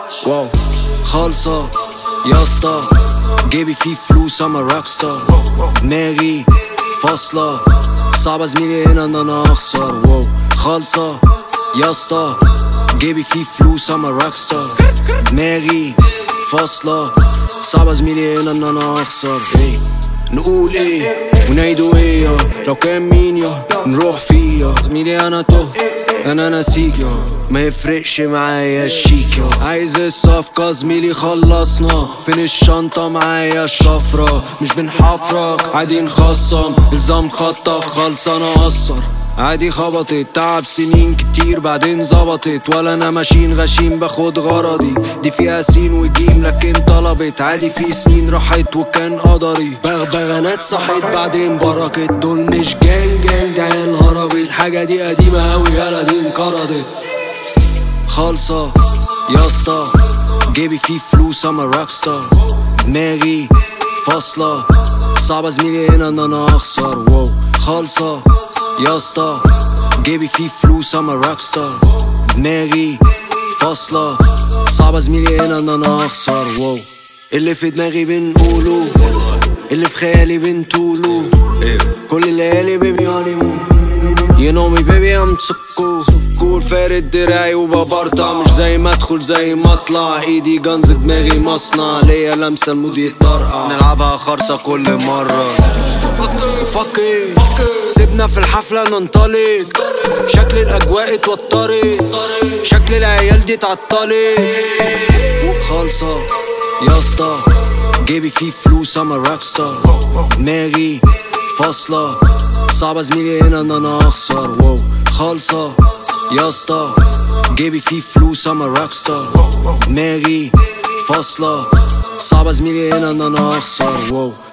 واو خالصة يا اسطى جيبي فيه فلوس اما روكستار دماغي فاصلة صعبة زميلي هنا ان انا اخسر واو خالصة يا اسطى جيبي فيه فلوس اما روكستار دماغي فاصلة صعبة زميلي هنا ان انا اخسر ايه نقول ايه ونعيدوا ايه يا لو كان مين يا نروح فيه يا زميلي انا تهت انا ناسيك يا ما يفرقش معايا الشيك يا عايز الصفقة زميلي خلصنا فين الشنطة معايا الشفرة مش بنحفرك عادي نخصم الزام خطك خلص انا اقصر عادي خبطت تعب سنين كتير بعدين ظبطت ولا انا ماشيين غشيم باخد غرضي دي فيها سين وجيم لكن طلبت عادي في سنين راحت وكان قدري بغبغانات صحيت بعدين بركت دول مش جانج جانج عيال هربت الحاجة دي قديمة اوي يالا دي انقرضت خالصة يا اسطى جيبي فيه فلوس اما روكستار دماغي فاصلة صعبة زميلي هنا ان انا اخسر واو خالصة يا اسطى جيبي فيه فلوس اما روكستار دماغي فاصلة صعبة زميلي هنا ان انا اخسر واو اللي في دماغي بنقوله اللي في خيالي بنطوله كل الليالي بيبي هانيمون You know me baby I'm so cool كول فارد دراعي وببرطع مش زي ما ادخل زي ما اطلع ايدي جنز دماغي مصنع ليا لمسه المود يتطرقع نلعبها خرصه كل مره فك ايه سيبنا في الحفله ننطلق شكل الاجواء اتوترت شكل العيال دي اتعطلت خالصة يا اسطى جيبي فيه فلوس اما روكستار دماغي فاصلة صعبة زميلي هنا ان انا اخسر واو خالصة يا اسطى جيبي فيه فلوس اما روكستار دماغي فاصلة صعبة زميلي هنا ان انا اخسر واو